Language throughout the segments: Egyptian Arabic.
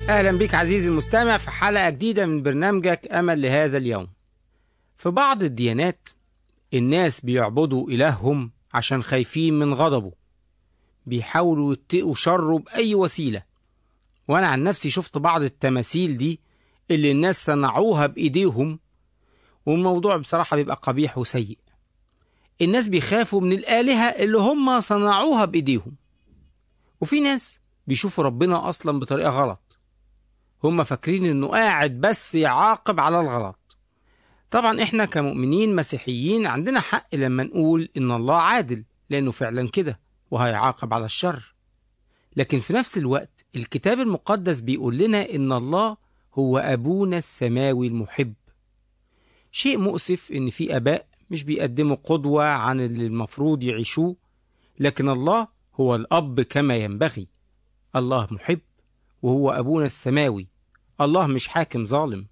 أهلا بك عزيزي المستمع في حلقة جديدة من برنامجك أمل لهذا اليوم. في بعض الديانات الناس بيعبدوا إلههم عشان خايفين من غضبه. بيحاولوا يتقوا شره بأي وسيلة. وأنا عن نفسي شفت بعض التماثيل دي اللي الناس صنعوها بإيديهم والموضوع بصراحة بيبقى قبيح وسيء. الناس بيخافوا من الآلهة اللي هم صنعوها بإيديهم. وفي ناس بيشوفوا ربنا أصلا بطريقة غلط. هم فاكرين انه قاعد بس يعاقب على الغلط طبعا احنا كمؤمنين مسيحيين عندنا حق لما نقول ان الله عادل لانه فعلا كده وهيعاقب على الشر لكن في نفس الوقت الكتاب المقدس بيقول لنا ان الله هو ابونا السماوي المحب شيء مؤسف ان في اباء مش بيقدموا قدوة عن اللي المفروض يعيشوه لكن الله هو الاب كما ينبغي الله محب وهو أبونا السماوي الله مش حاكم ظالم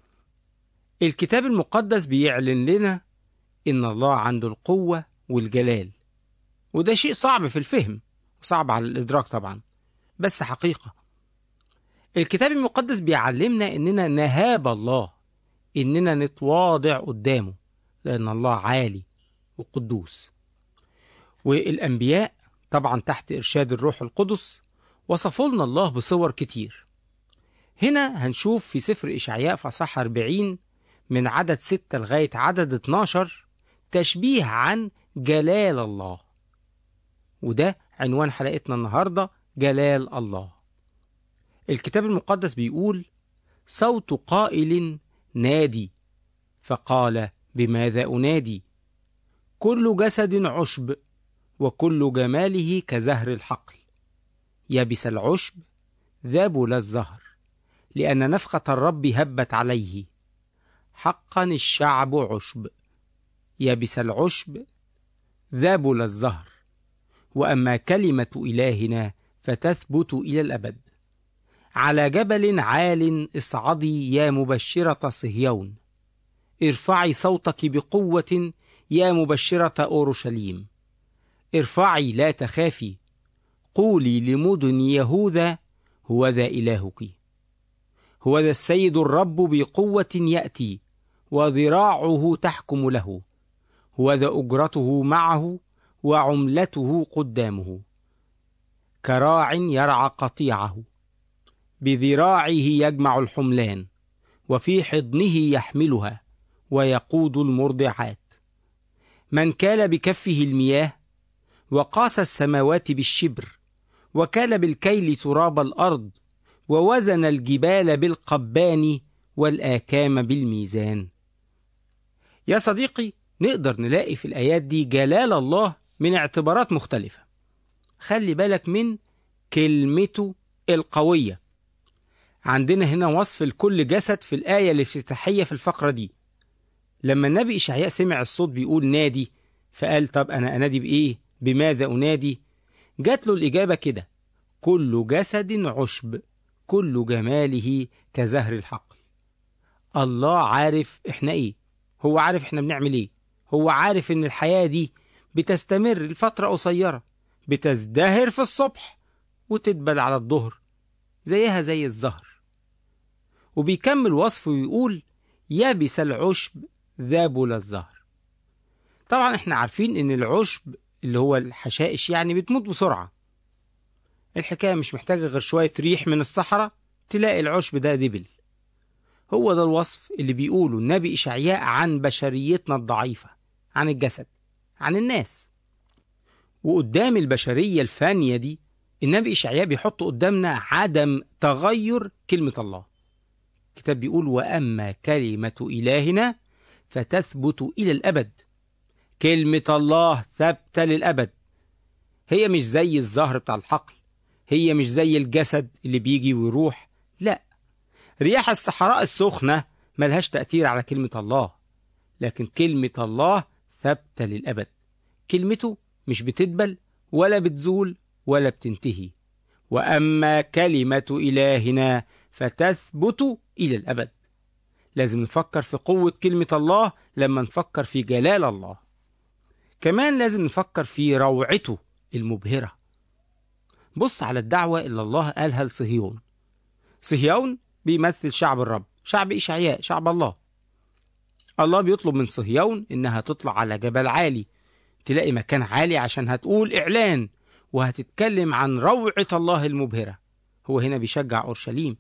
الكتاب المقدس بيعلن لنا إن الله عنده القوة والجلال وده شيء صعب في الفهم وصعب على الإدراك طبعا بس حقيقة الكتاب المقدس بيعلمنا إننا نهاب الله إننا نتواضع قدامه لأن الله عالي وقدوس والأنبياء طبعا تحت إرشاد الروح القدس وصفوا لنا الله بصور كتير هنا هنشوف في سفر إشعياء في أصحاح 40 من عدد 6 لغاية عدد 12 تشبيه عن جلال الله وده عنوان حلقتنا النهاردة جلال الله الكتاب المقدس بيقول صوت قائل نادي فقال بماذا أنادي كل جسد عشب وكل جماله كزهر الحقل يبس العشب ذابل الزهر لأن نفخة الرب هبت عليه حقا الشعب عشب يبس العشب ذابل الزهر وأما كلمة إلهنا فتثبت إلى الأبد على جبل عال اصعدي يا مبشرة صهيون ارفعي صوتك بقوة يا مبشرة أورشليم ارفعي لا تخافي قولي لمدن يهوذا هو ذا إلهك هو ذا السيد الرب بقوة يأتي وذراعه تحكم له هو ذا أجرته معه وعملته قدامه كراع يرعى قطيعه بذراعه يجمع الحملان وفي حضنه يحملها ويقود المرضعات من كال بكفه المياه وقاس السماوات بالشبر وكال بالكيل تراب الارض ووزن الجبال بالقبان والاكام بالميزان يا صديقي نقدر نلاقي في الايات دي جلال الله من اعتبارات مختلفه خلي بالك من كلمته القويه عندنا هنا وصف لكل جسد في الايه الافتتاحيه في الفقره دي لما النبي اشعياء سمع الصوت بيقول نادي فقال طب انا انادي بايه بماذا انادي جات له الاجابه كده كل جسد عشب كل جماله كزهر الحقل الله عارف احنا ايه هو عارف احنا بنعمل ايه هو عارف ان الحياه دي بتستمر لفتره قصيره بتزدهر في الصبح وتدبل على الظهر زيها زي الزهر وبيكمل وصفه ويقول يابس العشب ذابل الزهر طبعا احنا عارفين ان العشب اللي هو الحشائش يعني بتموت بسرعة الحكاية مش محتاجة غير شوية ريح من الصحراء تلاقي العشب ده دبل هو ده الوصف اللي بيقوله النبي إشعياء عن بشريتنا الضعيفة عن الجسد عن الناس وقدام البشرية الفانية دي النبي إشعياء بيحط قدامنا عدم تغير كلمة الله الكتاب بيقول وأما كلمة إلهنا فتثبت إلى الأبد كلمة الله ثابتة للأبد هي مش زي الزهر بتاع الحقل هي مش زي الجسد اللي بيجي ويروح لا رياح الصحراء السخنة ملهاش تأثير على كلمة الله لكن كلمة الله ثابتة للأبد كلمته مش بتدبل ولا بتزول ولا بتنتهي وأما كلمة إلهنا فتثبت إلى الأبد لازم نفكر في قوة كلمة الله لما نفكر في جلال الله كمان لازم نفكر في روعته المبهرة بص على الدعوة اللي الله قالها لصهيون صهيون بيمثل شعب الرب شعب إشعياء شعب الله الله بيطلب من صهيون إنها تطلع على جبل عالي تلاقي مكان عالي عشان هتقول إعلان وهتتكلم عن روعة الله المبهرة هو هنا بيشجع أورشليم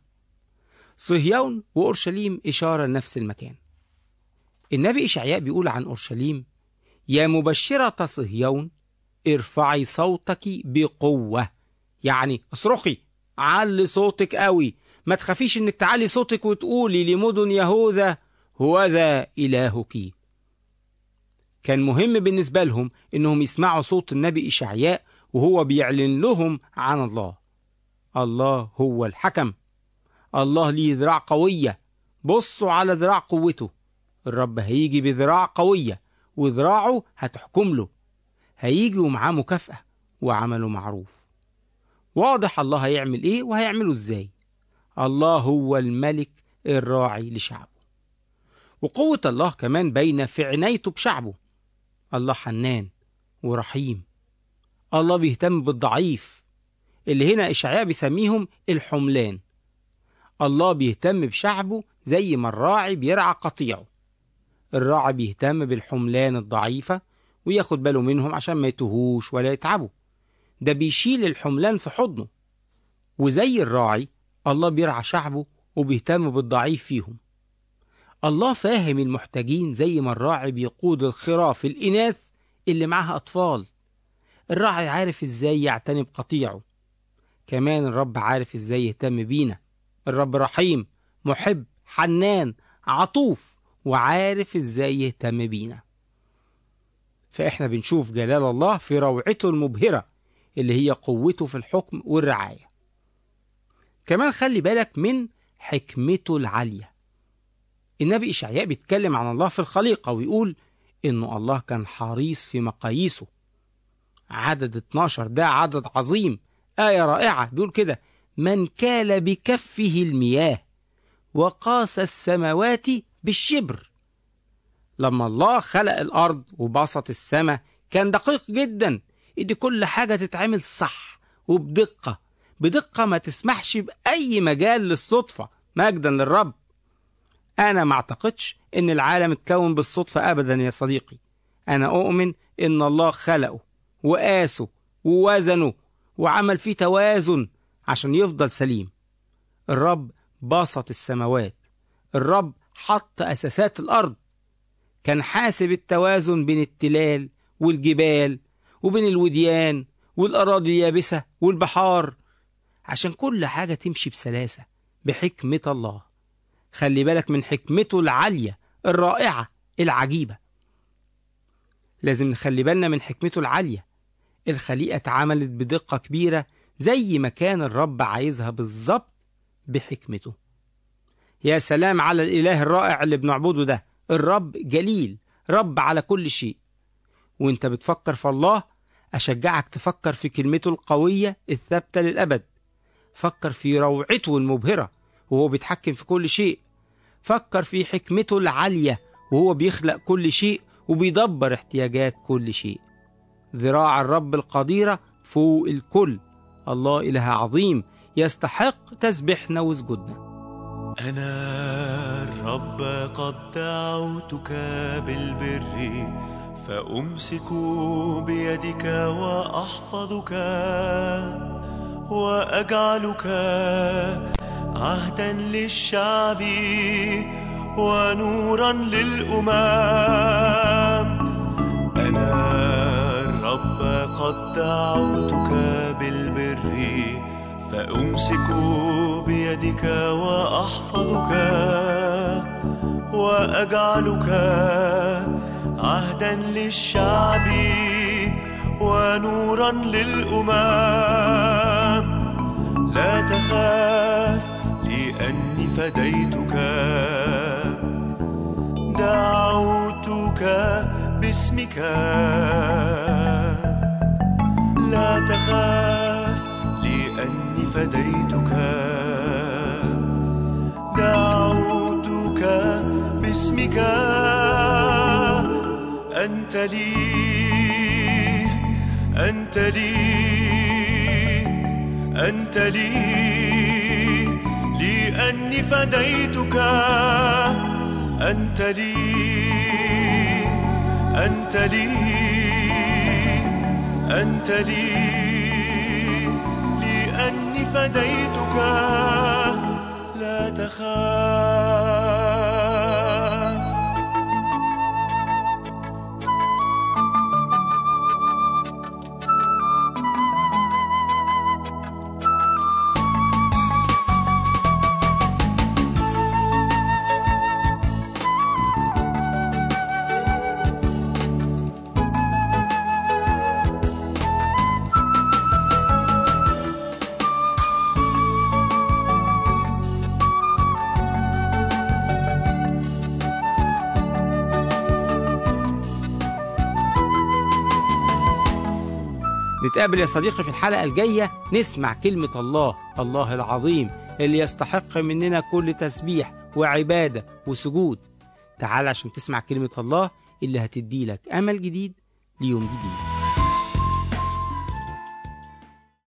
صهيون وأورشليم إشارة لنفس المكان النبي إشعياء بيقول عن أورشليم يا مبشرة صهيون ارفعي صوتك بقوة يعني اصرخي علي صوتك قوي ما تخافيش انك تعلي صوتك وتقولي لمدن يهوذا هو ذا إلهك كان مهم بالنسبة لهم انهم يسمعوا صوت النبي إشعياء وهو بيعلن لهم عن الله الله هو الحكم الله ليه ذراع قوية بصوا على ذراع قوته الرب هيجي بذراع قوية وذراعه هتحكم له هيجي ومعاه مكافأة وعمله معروف واضح الله هيعمل ايه وهيعمله ازاي الله هو الملك الراعي لشعبه وقوة الله كمان باينة في عنايته بشعبه الله حنان ورحيم الله بيهتم بالضعيف اللي هنا إشعياء بيسميهم الحملان الله بيهتم بشعبه زي ما الراعي بيرعى قطيعه الراعي بيهتم بالحملان الضعيفة وياخد باله منهم عشان ما يتهوش ولا يتعبوا ده بيشيل الحملان في حضنه وزي الراعي الله بيرعى شعبه وبيهتم بالضعيف فيهم الله فاهم المحتاجين زي ما الراعي بيقود الخراف الإناث اللي معاها أطفال الراعي عارف إزاي يعتني بقطيعه كمان الرب عارف إزاي يهتم بينا الرب رحيم محب حنان عطوف وعارف إزاي يهتم بينا فإحنا بنشوف جلال الله في روعته المبهرة اللي هي قوته في الحكم والرعاية كمان خلي بالك من حكمته العالية النبي إشعياء بيتكلم عن الله في الخليقة ويقول إنه الله كان حريص في مقاييسه عدد 12 ده عدد عظيم آية رائعة بيقول كده من كال بكفه المياه وقاس السماوات بالشبر لما الله خلق الأرض وبسط السماء كان دقيق جدا إدي كل حاجة تتعمل صح وبدقة بدقة ما تسمحش بأي مجال للصدفة مجدا للرب أنا ما أعتقدش إن العالم اتكون بالصدفة أبدا يا صديقي أنا أؤمن إن الله خلقه وقاسه ووزنه وعمل فيه توازن عشان يفضل سليم الرب بسط السماوات الرب حط أساسات الأرض كان حاسب التوازن بين التلال والجبال وبين الوديان والأراضي اليابسة والبحار عشان كل حاجة تمشي بسلاسة بحكمة الله خلي بالك من حكمته العالية الرائعة العجيبة لازم نخلي بالنا من حكمته العالية الخليقة اتعملت بدقة كبيرة زي ما كان الرب عايزها بالظبط بحكمته يا سلام على الإله الرائع اللي بنعبده ده الرب جليل رب على كل شيء وانت بتفكر في الله أشجعك تفكر في كلمته القوية الثابتة للأبد فكر في روعته المبهرة وهو بيتحكم في كل شيء فكر في حكمته العالية وهو بيخلق كل شيء وبيدبر احتياجات كل شيء ذراع الرب القديرة فوق الكل الله إله عظيم يستحق تسبيحنا وسجودنا أنا الرب قد دعوتك بالبر فأمسك بيدك وأحفظك وأجعلك عهدا للشعب ونورا للأمم أنا الرب قد دعوتك بالبر فأمسك بيدك وأحفظك وأجعلك عهدا للشعب ونورا للأمم لا تخاف لأني فديتك دعوتك باسمك لا تخاف لأني فديتك دعوتك باسمك أنت لي أنت لي أنت لي لي لأني فديتك أنت لي أنت لي أنت لي لأني فديتك لا تخاف نتقابل يا صديقي في الحلقة الجاية نسمع كلمة الله الله العظيم اللي يستحق مننا كل تسبيح وعبادة وسجود تعال عشان تسمع كلمة الله اللي هتدي لك أمل جديد ليوم جديد